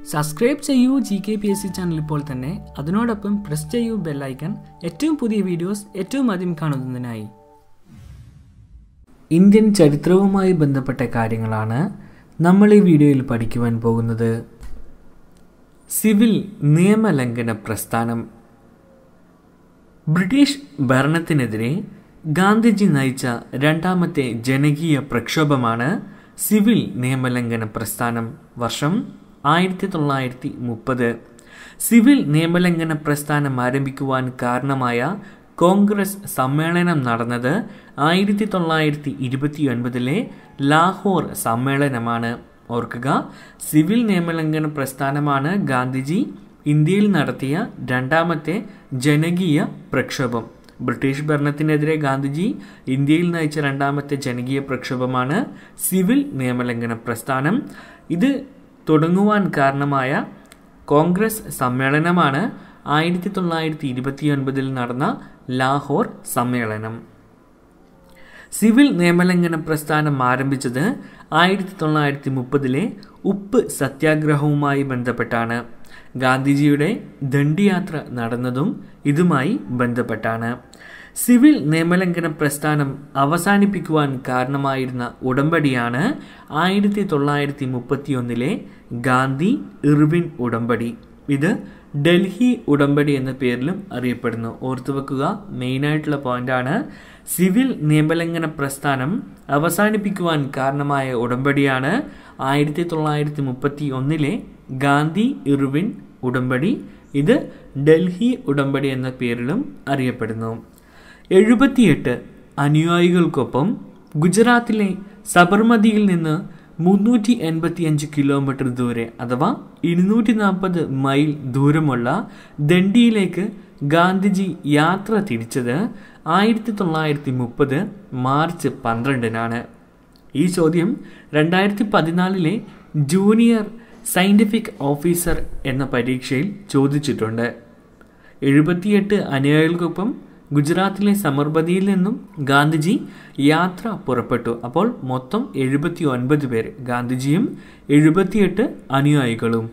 subscribe ചെയ്യൂ G K P S C channel ഇപ്പോൾ തന്നെ അതിനോടൊപ്പം പ്രസ് ചെയ്യൂ ബെല്ലൈക്കൺ ഏറ്റവും പുതിയ വീഡിയോസ് ഏറ്റവും ആദ്യം കാണുന്നതിനായി ഇന്ത്യൻ ചരിത്രവുമായി ബന്ധപ്പെട്ട കാര്യങ്ങളാണ് നമ്മൾ ഈ വീഡിയോയിൽ പഠിക്കുവാൻ പോകുന്നത് സിവിൽ നിയമലംഘന പ്രസ്ഥാനം ബ്രിട്ടീഷ് ഭരണത്തിനെതിരെ ഗാന്ധിജി നയിച്ച രണ്ടാമത്തെ ജനകീയ പ്രക്ഷോഭമാണ് സിവിൽ നിയമലംഘന പ്രസ്ഥാനം വർഷം ആയിരത്തി തൊള്ളായിരത്തി മുപ്പത് സിവിൽ നിയമലംഘന പ്രസ്ഥാനം ആരംഭിക്കുവാൻ കാരണമായ കോൺഗ്രസ് സമ്മേളനം നടന്നത് ആയിരത്തി തൊള്ളായിരത്തി ഇരുപത്തി ഒൻപതിലെ ലാഹോർ സമ്മേളനമാണ് ഓർക്കുക സിവിൽ നിയമലംഘന പ്രസ്ഥാനമാണ് ഗാന്ധിജി ഇന്ത്യയിൽ നടത്തിയ രണ്ടാമത്തെ ജനകീയ പ്രക്ഷോഭം ബ്രിട്ടീഷ് ഭരണത്തിനെതിരെ ഗാന്ധിജി ഇന്ത്യയിൽ നയിച്ച രണ്ടാമത്തെ ജനകീയ പ്രക്ഷോഭമാണ് സിവിൽ നിയമലംഘന പ്രസ്ഥാനം ഇത് തുടങ്ങുവാൻ കാരണമായ കോൺഗ്രസ് സമ്മേളനമാണ് ആയിരത്തി തൊള്ളായിരത്തി ഇരുപത്തിയൊൻപതിൽ നടന്ന ലാഹോർ സമ്മേളനം സിവിൽ നിയമലംഘന പ്രസ്ഥാനം ആരംഭിച്ചത് ആയിരത്തി തൊള്ളായിരത്തി മുപ്പതിലെ ഉപ്പ് സത്യാഗ്രഹവുമായി ബന്ധപ്പെട്ടാണ് ഗാന്ധിജിയുടെ ദണ്ഡിയാത്ര നടന്നതും ഇതുമായി ബന്ധപ്പെട്ടാണ് സിവിൽ നിയമലംഘന പ്രസ്ഥാനം അവസാനിപ്പിക്കുവാൻ കാരണമായിരുന്ന ഉടമ്പടിയാണ് ആയിരത്തി തൊള്ളായിരത്തി മുപ്പത്തിയൊന്നിലെ ഗാന്ധി ഇർവിൻ ഉടമ്പടി ഇത് ഡൽഹി ഉടമ്പടി എന്ന പേരിലും അറിയപ്പെടുന്നു ഓർത്തു വെക്കുക മെയിനായിട്ടുള്ള പോയിന്റാണ് സിവിൽ നിയമലംഘന പ്രസ്ഥാനം അവസാനിപ്പിക്കുവാൻ കാരണമായ ഉടമ്പടിയാണ് ആയിരത്തി തൊള്ളായിരത്തി മുപ്പത്തി ഒന്നിലെ ഗാന്ധി ഇർവിൻ ഉടമ്പടി ഇത് ഡൽഹി ഉടമ്പടി എന്ന പേരിലും അറിയപ്പെടുന്നു എഴുപത്തിയെട്ട് അനുയായികൾക്കൊപ്പം ഗുജറാത്തിലെ സബർമതിയിൽ നിന്ന് മുന്നൂറ്റി എൺപത്തിയഞ്ച് കിലോമീറ്റർ ദൂരെ അഥവാ ഇരുന്നൂറ്റി നാൽപ്പത് മൈൽ ദൂരമുള്ള ദണ്ഡിയിലേക്ക് ഗാന്ധിജി യാത്ര തിരിച്ചത് ആയിരത്തി തൊള്ളായിരത്തി മുപ്പത് മാർച്ച് പന്ത്രണ്ടിനാണ് ഈ ചോദ്യം രണ്ടായിരത്തി പതിനാലിലെ ജൂനിയർ സയൻറ്റിഫിക് ഓഫീസർ എന്ന പരീക്ഷയിൽ ചോദിച്ചിട്ടുണ്ട് എഴുപത്തിയെട്ട് അനുയായികൾക്കൊപ്പം ഗുജറാത്തിലെ സമർബതിയിൽ നിന്നും ഗാന്ധിജി യാത്ര പുറപ്പെട്ടു അപ്പോൾ മൊത്തം എഴുപത്തി ഒൻപത് പേര് ഗാന്ധിജിയും എഴുപത്തിയെട്ട് അനുയായികളും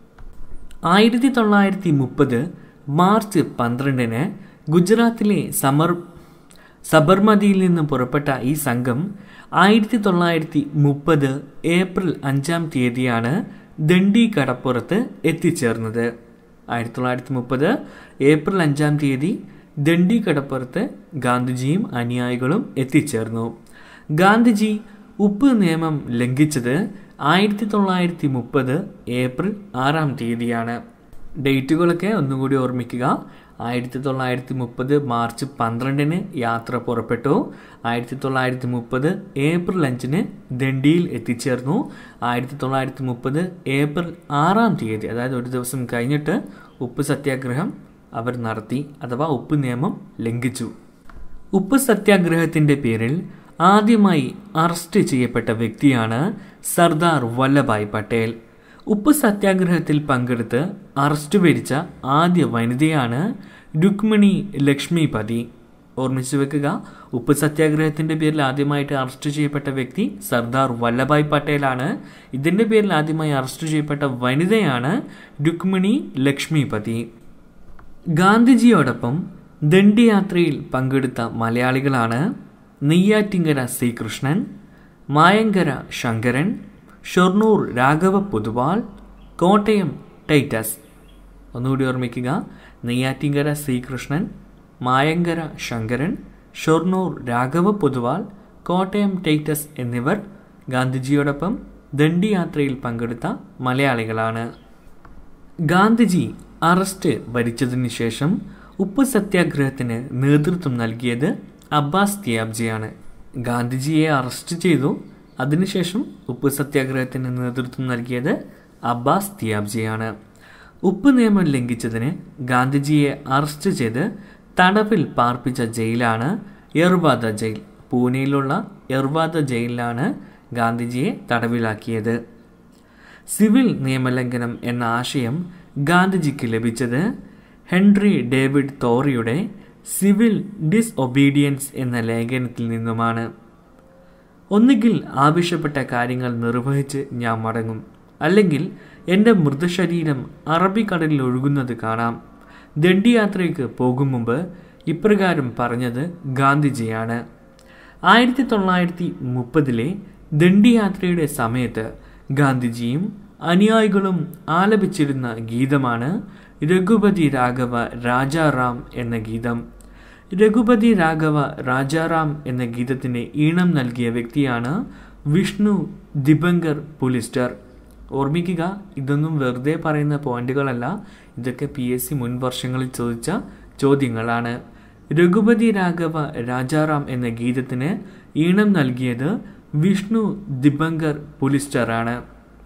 ആയിരത്തി തൊള്ളായിരത്തി മുപ്പത് മാർച്ച് പന്ത്രണ്ടിന് ഗുജറാത്തിലെ സമർ സബർമതിയിൽ നിന്ന് പുറപ്പെട്ട ഈ സംഘം ആയിരത്തി തൊള്ളായിരത്തി മുപ്പത് ഏപ്രിൽ അഞ്ചാം തീയതിയാണ് ദണ്ഡി കടപ്പുറത്ത് എത്തിച്ചേർന്നത് ആയിരത്തി തൊള്ളായിരത്തി മുപ്പത് ഏപ്രിൽ അഞ്ചാം തീയതി ദണ്ഡി കടപ്പുറത്ത് ഗാന്ധിജിയും അനുയായികളും എത്തിച്ചേർന്നു ഗാന്ധിജി ഉപ്പ് നിയമം ലംഘിച്ചത് ആയിരത്തി തൊള്ളായിരത്തി മുപ്പത് ഏപ്രിൽ ആറാം തീയതിയാണ് ഡേറ്റുകളൊക്കെ ഒന്നുകൂടി ഓർമ്മിക്കുക ആയിരത്തി തൊള്ളായിരത്തി മുപ്പത് മാർച്ച് പന്ത്രണ്ടിന് യാത്ര പുറപ്പെട്ടു ആയിരത്തി തൊള്ളായിരത്തി മുപ്പത് ഏപ്രിൽ അഞ്ചിന് ദണ്ഡിയിൽ എത്തിച്ചേർന്നു ആയിരത്തി തൊള്ളായിരത്തി മുപ്പത് ഏപ്രിൽ ആറാം തീയതി അതായത് ഒരു ദിവസം കഴിഞ്ഞിട്ട് ഉപ്പ് സത്യാഗ്രഹം അവർ നടത്തി അഥവാ ഉപ്പ് നിയമം ലംഘിച്ചു ഉപ്പ് സത്യാഗ്രഹത്തിന്റെ പേരിൽ ആദ്യമായി അറസ്റ്റ് ചെയ്യപ്പെട്ട വ്യക്തിയാണ് സർദാർ വല്ലഭായ് പട്ടേൽ ഉപ്പ് സത്യാഗ്രഹത്തിൽ പങ്കെടുത്ത് അറസ്റ്റ് വരിച്ച ആദ്യ വനിതയാണ് രുക്മിണി ലക്ഷ്മിപതി ഓർമ്മിച്ചു വെക്കുക ഉപ്പ് സത്യാഗ്രഹത്തിന്റെ പേരിൽ ആദ്യമായിട്ട് അറസ്റ്റ് ചെയ്യപ്പെട്ട വ്യക്തി സർദാർ വല്ലഭായ് പട്ടേലാണ് ഇതിന്റെ പേരിൽ ആദ്യമായി അറസ്റ്റ് ചെയ്യപ്പെട്ട വനിതയാണ് രുക്മിണി ലക്ഷ്മിപതി ഗാന്ധിജിയോടൊപ്പം ദണ്ഡിയാത്രയിൽ പങ്കെടുത്ത മലയാളികളാണ് നെയ്യാറ്റിങ്കര ശ്രീകൃഷ്ണൻ മായങ്കര ശങ്കരൻ ഷൊർണൂർ രാഘവ പൊതുവാൾ കോട്ടയം ടൈറ്റസ് ഒന്നുകൂടി ഓർമ്മിക്കുക നെയ്യാറ്റിങ്കര ശ്രീകൃഷ്ണൻ മായങ്കര ശങ്കരൻ ഷൊർണൂർ രാഘവ പൊതുവാൾ കോട്ടയം ടൈറ്റസ് എന്നിവർ ഗാന്ധിജിയോടൊപ്പം ദണ്ഡിയാത്രയിൽ പങ്കെടുത്ത മലയാളികളാണ് ഗാന്ധിജി അറസ്റ്റ് ഭരിച്ചതിന് ശേഷം ഉപ്പ് സത്യാഗ്രഹത്തിന് നേതൃത്വം നൽകിയത് അബ്ബാസ് തിയാബ്ജിയാണ് ഗാന്ധിജിയെ അറസ്റ്റ് ചെയ്തു അതിനുശേഷം ഉപ്പ് സത്യാഗ്രഹത്തിന് നേതൃത്വം നൽകിയത് അബ്ബാസ് തിയാബ്ജിയാണ് ഉപ്പ് നിയമം ലംഘിച്ചതിന് ഗാന്ധിജിയെ അറസ്റ്റ് ചെയ്ത് തടവിൽ പാർപ്പിച്ച ജയിലാണ് യർവാദ ജയിൽ പൂനെയിലുള്ള യർവാദ ജയിലിലാണ് ഗാന്ധിജിയെ തടവിലാക്കിയത് സിവിൽ നിയമലംഘനം എന്ന ആശയം ഗാന്ധിജിക്ക് ലഭിച്ചത് ഹെൻറി ഡേവിഡ് തോറിയുടെ സിവിൽ ഡിസ്ഒബീഡിയൻസ് എന്ന ലേഖനത്തിൽ നിന്നുമാണ് ഒന്നുകിൽ ആവശ്യപ്പെട്ട കാര്യങ്ങൾ നിർവഹിച്ച് ഞാൻ മടങ്ങും അല്ലെങ്കിൽ എൻ്റെ മൃതശരീരം അറബിക്കടലിൽ ഒഴുകുന്നത് കാണാം ദണ്ഡിയാത്രയ്ക്ക് പോകും മുമ്പ് ഇപ്രകാരം പറഞ്ഞത് ഗാന്ധിജിയാണ് ആയിരത്തി തൊള്ളായിരത്തി മുപ്പതിലെ ദണ്ഡിയാത്രയുടെ സമയത്ത് ഗാന്ധിജിയും അനുയായികളും ആലപിച്ചിരുന്ന ഗീതമാണ് രഘുപതി രാഘവ രാജാറാം എന്ന ഗീതം രഘുപതി രാഘവ രാജാറാം എന്ന ഗീതത്തിന് ഈണം നൽകിയ വ്യക്തിയാണ് വിഷ്ണു ദിബങ്കർ പുലിസ്റ്റർ ഓർമ്മിക്കുക ഇതൊന്നും വെറുതെ പറയുന്ന പോയിന്റുകളല്ല ഇതൊക്കെ പി എസ് സി മുൻ വർഷങ്ങളിൽ ചോദിച്ച ചോദ്യങ്ങളാണ് രഘുപതി രാഘവ രാജാറാം എന്ന ഗീതത്തിന് ഈണം നൽകിയത് വിഷ്ണു ദിബങ്കർ പുലിസ്റ്റർ ആണ്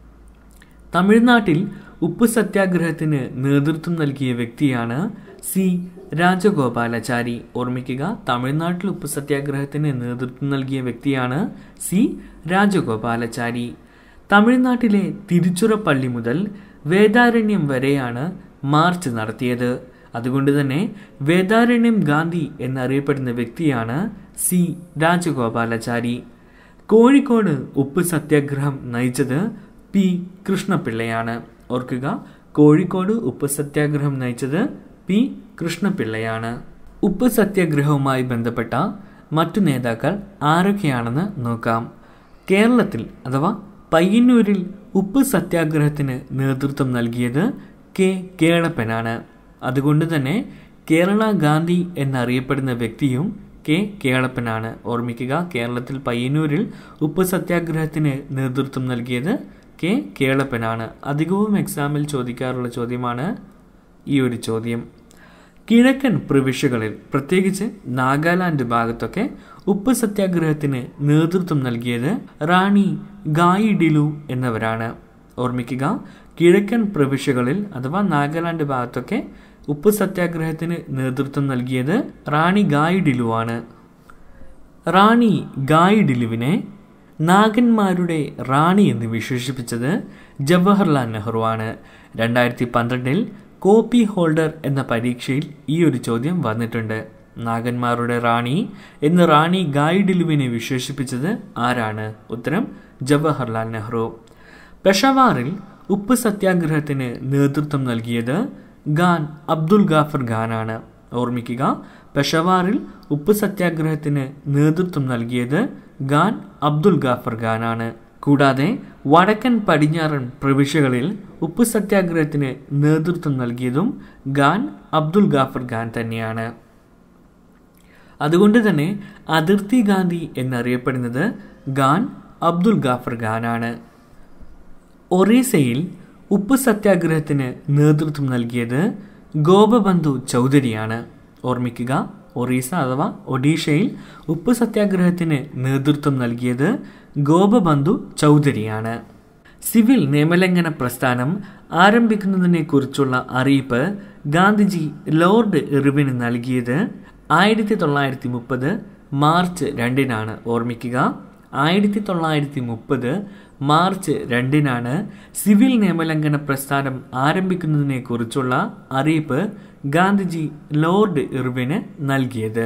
തമിഴ്നാട്ടിൽ ഉപ്പ് സത്യാഗ്രഹത്തിന് നേതൃത്വം നൽകിയ വ്യക്തിയാണ് സി രാജഗോപാലാചാരി ഓർമ്മിക്കുക തമിഴ്നാട്ടിൽ ഉപ്പ് സത്യാഗ്രഹത്തിന് നേതൃത്വം നൽകിയ വ്യക്തിയാണ് സി രാജഗോപാലാചാരി തമിഴ്നാട്ടിലെ തിരുച്ചുറപ്പള്ളി മുതൽ വേദാരണ്യം വരെയാണ് മാർച്ച് നടത്തിയത് അതുകൊണ്ട് തന്നെ വേദാരണ്യം ഗാന്ധി എന്നറിയപ്പെടുന്ന വ്യക്തിയാണ് സി രാജഗോപാലാചാരി കോഴിക്കോട് ഉപ്പ് സത്യാഗ്രഹം നയിച്ചത് പി കൃഷ്ണപിള്ളയാണ് ഓർക്കുക കോഴിക്കോട് ഉപ്പ് സത്യാഗ്രഹം നയിച്ചത് പി കൃഷ്ണപിള്ളയാണ് ഉപ്പ് സത്യാഗ്രഹവുമായി ബന്ധപ്പെട്ട മറ്റു നേതാക്കൾ ആരൊക്കെയാണെന്ന് നോക്കാം കേരളത്തിൽ അഥവാ പയ്യന്നൂരിൽ ഉപ്പ് സത്യാഗ്രഹത്തിന് നേതൃത്വം നൽകിയത് കെ കേളപ്പനാണ് അതുകൊണ്ട് തന്നെ കേരള ഗാന്ധി എന്നറിയപ്പെടുന്ന വ്യക്തിയും കെ കേളപ്പനാണ് ഓർമ്മിക്കുക കേരളത്തിൽ പയ്യന്നൂരിൽ ഉപ്പ് സത്യാഗ്രഹത്തിന് നേതൃത്വം നൽകിയത് കെ കേളപ്പനാണ് അധികവും എക്സാമിൽ ചോദിക്കാറുള്ള ചോദ്യമാണ് ഈ ഒരു ചോദ്യം കിഴക്കൻ പ്രവിശ്യകളിൽ പ്രത്യേകിച്ച് നാഗാലാൻഡ് ഭാഗത്തൊക്കെ ഉപ്പ് സത്യാഗ്രഹത്തിന് നേതൃത്വം നൽകിയത് റാണി ഗായി ഡിലു എന്നവരാണ് ഓർമ്മിക്കുക കിഴക്കൻ പ്രവിശ്യകളിൽ അഥവാ നാഗാലാൻഡ് ഭാഗത്തൊക്കെ ഉപ്പ് സത്യാഗ്രഹത്തിന് നേതൃത്വം നൽകിയത് റാണി ഗായി ഡിലു ആണ് റാണി ഗായി ഡിലുവിനെ നാഗന്മാരുടെ റാണി എന്ന് വിശേഷിപ്പിച്ചത് ജവഹർലാൽ നെഹ്റു ആണ് രണ്ടായിരത്തി പന്ത്രണ്ടിൽ കോപ്പി ഹോൾഡർ എന്ന പരീക്ഷയിൽ ഈ ഒരു ചോദ്യം വന്നിട്ടുണ്ട് നാഗന്മാരുടെ റാണി എന്ന് റാണി ഗായി ഡിലുവിനെ വിശേഷിപ്പിച്ചത് ആരാണ് ഉത്തരം ജവഹർലാൽ നെഹ്റു പെഷവാറിൽ ഉപ്പ് സത്യാഗ്രഹത്തിന് നേതൃത്വം നൽകിയത് ഖാൻ അബ്ദുൽ ഗാഫർ ഖാനാണ് ഓർമ്മിക്കുക പെഷവാറിൽ ഉപ്പ് സത്യാഗ്രഹത്തിന് നേതൃത്വം നൽകിയത് ഖാൻ അബ്ദുൽ ഗാഫർ ഖാനാണ് കൂടാതെ വടക്കൻ പടിഞ്ഞാറൻ പ്രവിശ്യകളിൽ ഉപ്പ് സത്യാഗ്രഹത്തിന് നേതൃത്വം നൽകിയതും ഖാൻ അബ്ദുൽ ഗാഫർ ഖാൻ തന്നെയാണ് അതുകൊണ്ട് തന്നെ അതിർത്തി ഗാന്ധി എന്നറിയപ്പെടുന്നത് ഖാൻ അബ്ദുൽ ഗാഫർ ഖാനാണ് ഒറീസയിൽ ഉപ്പ് സത്യാഗ്രഹത്തിന് നേതൃത്വം നൽകിയത് ഗോപബന്ധു ചൗധരിയാണ് ഓർമ്മിക്കുക ഒറീസ അഥവാ ഒഡീഷയിൽ ഉപ്പ് സത്യാഗ്രഹത്തിന് നേതൃത്വം നൽകിയത് ഗോപബന്ധു ചൗധരിയാണ് സിവിൽ നിയമലംഘന പ്രസ്ഥാനം ആരംഭിക്കുന്നതിനെ കുറിച്ചുള്ള അറിയിപ്പ് ഗാന്ധിജി ലോർഡ് ഇർവിന് നൽകിയത് ആയിരത്തി തൊള്ളായിരത്തി മുപ്പത് മാർച്ച് രണ്ടിനാണ് ഓർമ്മിക്കുക ആയിരത്തി തൊള്ളായിരത്തി മുപ്പത് മാർച്ച് രണ്ടിനാണ് സിവിൽ നിയമലംഘന പ്രസ്ഥാനം ആരംഭിക്കുന്നതിനെ കുറിച്ചുള്ള അറിയിപ്പ് ഗാന്ധിജി ലോർഡ് ഇർവിന് നൽകിയത്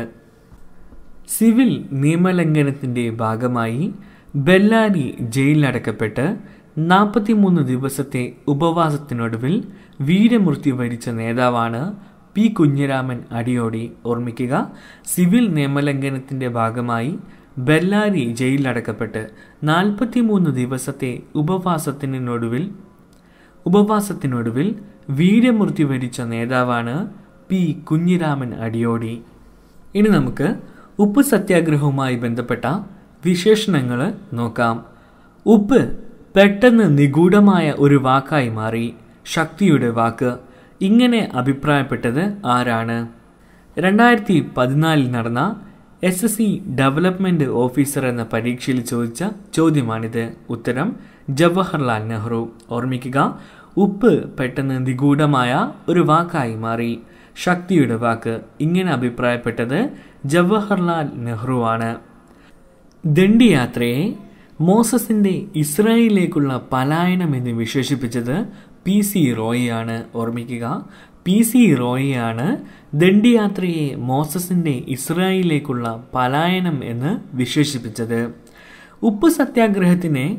സിവിൽ നിയമലംഘനത്തിന്റെ ഭാഗമായി ബെല്ലാരി ജയിലിലടക്കപ്പെട്ട് നാൽപ്പത്തിമൂന്ന് ദിവസത്തെ ഉപവാസത്തിനൊടുവിൽ വീരമൃത്യു വരിച്ച നേതാവാണ് പി കുഞ്ഞിരാമൻ അടിയോടി ഓർമ്മിക്കുക സിവിൽ നിയമലംഘനത്തിന്റെ ഭാഗമായി ബെല്ലാരി ജയിലിലടക്കപ്പെട്ട് നാൽപ്പത്തിമൂന്ന് ദിവസത്തെ ഉപവാസത്തിനൊടുവിൽ ഉപവാസത്തിനൊടുവിൽ വീരമൃത്യു വരിച്ച നേതാവാണ് പി കുഞ്ഞിരാമൻ അടിയോടി ഇനി നമുക്ക് ഉപ്പ് സത്യാഗ്രഹവുമായി ബന്ധപ്പെട്ട വിശേഷണങ്ങൾ നോക്കാം ഉപ്പ് പെട്ടെന്ന് നിഗൂഢമായ ഒരു വാക്കായി മാറി ശക്തിയുടെ വാക്ക് ഇങ്ങനെ അഭിപ്രായപ്പെട്ടത് ആരാണ് രണ്ടായിരത്തി പതിനാലിൽ നടന്ന S S C development officer എന്ന പരീക്ഷയിൽ ചോദിച്ച ചോദ്യമാണിത് ഉത്തരം ജവഹർലാൽ നെഹ്റു ഓർമ്മിക്കുക ഉപ്പ് പെട്ടെന്ന് നിഗൂഢമായ ഒരു വാക്കായി മാറി ശക്തിയുടെ വാക്ക് ഇങ്ങനെ അഭിപ്രായപ്പെട്ടത് ജവഹർലാൽ നെഹ്റു ആണ് ദണ്ഡിയാത്രയെ മോസസിന്റെ ഇസ്രായേലിലേക്കുള്ള പലായനം എന്ന് വിശേഷിപ്പിച്ചത് പി സി റോയിയാണ് ഓർമ്മിക്കുക പി സി റോയിയാണ് ദണ്ഡിയാത്രയെ മോസസിന്റെ ഇസ്രായേലിലേക്കുള്ള പലായനം എന്ന് വിശേഷിപ്പിച്ചത് ഉപ്പ് സത്യാഗ്രഹത്തിനെ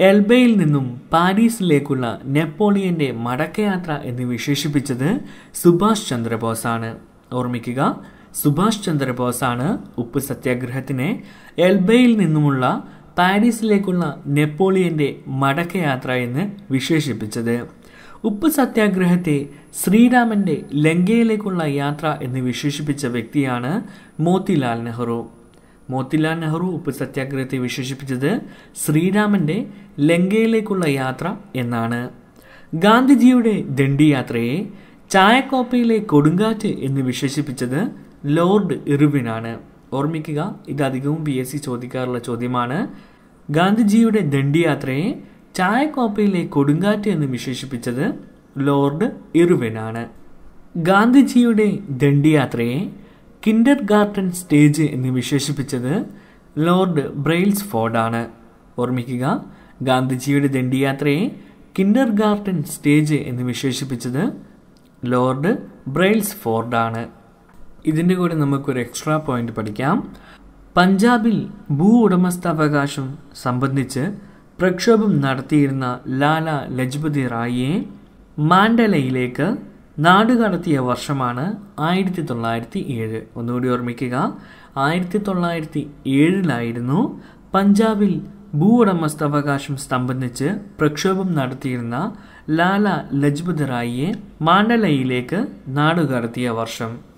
എൽബയിൽ നിന്നും പാരീസിലേക്കുള്ള നെപ്പോളിയന്റെ മടക്കയാത്ര എന്ന് വിശേഷിപ്പിച്ചത് സുഭാഷ് ചന്ദ്രബോസാണ് ഓർമ്മിക്കുക സുഭാഷ് ചന്ദ്രബോസാണ് ഉപ്പ് സത്യാഗ്രഹത്തിനെ എൽബയിൽ നിന്നുമുള്ള പാരീസിലേക്കുള്ള നെപ്പോളിയന്റെ മടക്കയാത്ര എന്ന് വിശേഷിപ്പിച്ചത് ഉപ്പ് സത്യാഗ്രഹത്തെ ശ്രീരാമന്റെ ലങ്കയിലേക്കുള്ള യാത്ര എന്ന് വിശേഷിപ്പിച്ച വ്യക്തിയാണ് മോത്തിലാൽ നെഹ്റു മോത്തിലാൽ നെഹ്റു ഉപ്പ് സത്യാഗ്രഹത്തെ വിശേഷിപ്പിച്ചത് ശ്രീരാമന്റെ ലങ്കയിലേക്കുള്ള യാത്ര എന്നാണ് ഗാന്ധിജിയുടെ ദണ്ഡിയാത്രയെ ചായക്കോപ്പയിലെ കൊടുങ്കാറ്റ് എന്ന് വിശേഷിപ്പിച്ചത് ലോർഡ് ഇർവിനാണ് ഓർമ്മിക്കുക ഇത് അധികവും പി എസ് സി ചോദിക്കാറുള്ള ചോദ്യമാണ് ഗാന്ധിജിയുടെ ദണ്ഡിയാത്രയെ ചായക്കോപ്പയിലെ കൊടുങ്കാറ്റ് എന്ന് വിശേഷിപ്പിച്ചത് ലോർഡ് ഇർവിനാണ് ഗാന്ധിജിയുടെ ദണ്ഡിയാത്രയെ കിൻഡർ ഗാർട്ടൻ സ്റ്റേജ് എന്ന് വിശേഷിപ്പിച്ചത് ലോർഡ് ബ്രെയിൽസ് ഫോർഡാണ് ഓർമ്മിക്കുക ഗാന്ധിജിയുടെ ദണ്ഡിയാത്രയെ കിൻഡർ ഗാർട്ടൻ സ്റ്റേജ് എന്ന് വിശേഷിപ്പിച്ചത് ലോർഡ് ബ്രെയിൽസ് ഫോർഡാണ് ഇതിൻ്റെ കൂടെ നമുക്കൊരു എക്സ്ട്രാ പോയിന്റ് പഠിക്കാം പഞ്ചാബിൽ ഭൂ ഉടമസ്ഥാവകാശം സംബന്ധിച്ച് പ്രക്ഷോഭം നടത്തിയിരുന്ന ലാല ലജ്പതി റായിയെ മാൻഡലയിലേക്ക് നാടുകടത്തിയ വർഷമാണ് ആയിരത്തി തൊള്ളായിരത്തി ഏഴ് ഒന്നുകൂടി ഓർമ്മിക്കുക ആയിരത്തി തൊള്ളായിരത്തി ഏഴിലായിരുന്നു പഞ്ചാബിൽ ഭൂ ഉടമസ്ഥാവകാശം സംബന്ധിച്ച് പ്രക്ഷോഭം നടത്തിയിരുന്ന ലാല ലജ്പത് റായിയെ മാണ്ഡലയിലേക്ക് നാടുകടത്തിയ വർഷം